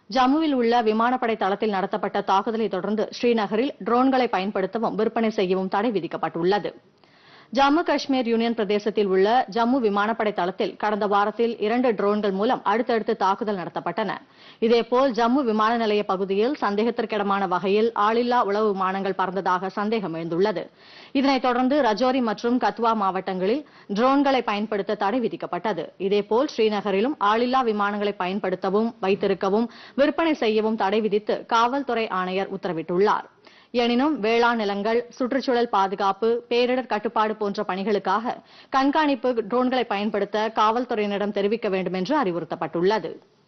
ஜம்முவில் உள்ள விமானப்படை தளத்தில் நடத்தப்பட்ட தாக்குதலை தொடர்ந்து ஸ்ரீநகரில் ட்ரோன்களை பயன்படுத்தவும் விற்பனை செய்யவும் தடை விதிக்கப்பட்டுள்ளது ஜம்மு காஷ்மீர் யூனியன் பிரதேசத்தில் உள்ள ஜம்மு விமானப்படை தளத்தில் கடந்த வாரத்தில் இரண்டு ட்ரோன்கள் மூலம் அடுத்தடுத்து தாக்குதல் நடத்தப்பட்டன இதேபோல் ஜம்மு விமான நிலைய பகுதியில் சந்தேகத்திற்கிடமான வகையில் ஆளில்லா உளவு விமானங்கள் பறந்ததாக சந்தேகம் எழுந்துள்ளது இதனைத் தொடர்ந்து ரஜோரி மற்றும் கத்வா மாவட்டங்களில் ட்ரோன்களை பயன்படுத்த தடை விதிக்கப்பட்டது இதேபோல் ஸ்ரீநகரிலும் ஆளில்லா விமானங்களை பயன்படுத்தவும் வைத்திருக்கவும் விற்பனை செய்யவும் தடை விதித்து காவல்துறை ஆணையர் உத்தரவிட்டுள்ளார் எனினும் வேளாண் நிலங்கள் சுற்றுச்சூழல் பாதுகாப்பு பேரிடர் கட்டுப்பாடு போன்ற பணிகளுக்காக கண்காணிப்பு ட்ரோன்களை பயன்படுத்த காவல்துறையினரிடம் தெரிவிக்க வேண்டும் என்று அறிவுறுத்தப்பட்டுள்ளது